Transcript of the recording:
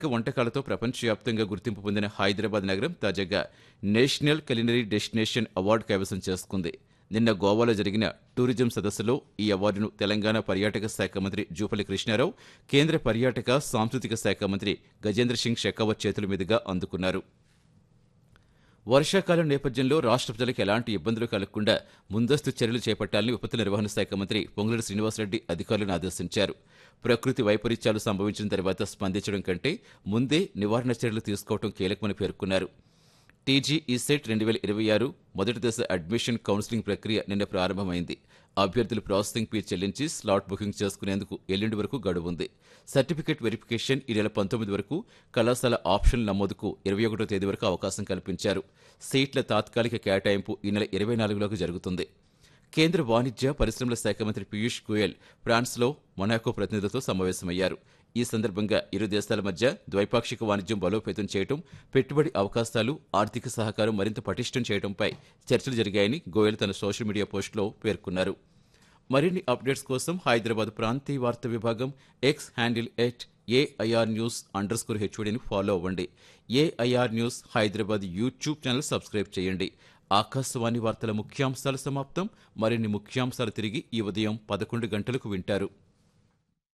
వంటకాలతో ప్రపంచవ్యాప్తంగా గుర్తింపు పొందిన హైదరాబాద్ నగరం తాజాగా నేషనల్ కలినరీ డెస్టినేషన్ అవార్డు కైవసం చేసుకుంది నిన్న గోవాలో జరిగిన టూరిజం సదస్సులో ఈ అవార్డును తెలంగాణ పర్యాటక శాఖ మంత్రి జూపల్లి కృష్ణారావు కేంద్ర పర్యాటక సాంస్కృతిక శాఖ మంత్రి గజేంద్ర సింగ్ షెకావత్ చేతుల మీదుగా అందుకున్నారు వర్షాకాలం నేపథ్యంలో రాష్ట్ర ప్రజలకు ఎలాంటి ఇబ్బందులు కలగకుండా ముందస్తు చర్యలు చేపట్టాలని విపత్తు నిర్వహణ శాఖ మంత్రి పొంగులేటి శ్రీనివాసరెడ్డి అధికారులను ఆదేశించారు ప్రకృతి వైపరీత్యాలు సంభవించిన తర్వాత స్పందించడం కంటే ముందే నివారణ చర్యలు తీసుకోవడం కీలకమని పేర్కొన్నారు టీజీ ఈసెట్ రెండు వేల ఇరవై ఆరు మొదటి దశ అడ్మిషన్ కౌన్సిలింగ్ ప్రక్రియ నిన్న ప్రారంభమైంది అభ్యర్థులు ప్రాసెసింగ్ ఫీ చెల్లించి స్లాట్ బుకింగ్ చేసుకునేందుకు ఎల్లుండి వరకు గడువు ఉంది సర్టిఫికేట్ వెరిఫికేషన్ ఈ నెల పంతొమ్మిది వరకు కళాశాల ఆప్షన్ నమోదుకు ఇరవై ఒకటో తేదీ వరకు అవకాశం కల్పించారు సీట్ల తాత్కాలిక కేటాయింపు ఈ నెల ఇరవై నాలుగులోకి జరుగుతుంది కేంద్ర వాణిజ్య పరిశ్రమల శాఖ మంత్రి పీయూష్ గోయల్ ఫ్రాన్స్లో మొనాకో ప్రతినిధులతో సమావేశమయ్యారు ఈ సందర్భంగా ఇరు దేశాల మధ్య ద్వైపాక్షిక వాణిజ్యం బలోపేతం చేయడం పెట్టుబడి అవకాశాలు ఆర్థిక సహకారం మరింత పటిష్టం చేయడంపై చర్చలు జరిగాయని గోయల్ తన సోషల్ మీడియా పోస్టులో పేర్కొన్నారు మరిన్ని అప్డేట్స్ కోసం హైదరాబాద్ ప్రాంతీయ వార్తా విభాగం X handle at AIR news underscore హెచ్ఓడిని ఫాలో అవ్వండి AIR news Hyderabad YouTube channel subscribe చేయండి ఆకాశవాణి వార్తల ముఖ్యాంశాలు సమాప్తం మరిన్ని ముఖ్యాంశాలు తిరిగి ఈ ఉదయం పదకొండు గంటలకు వింటారు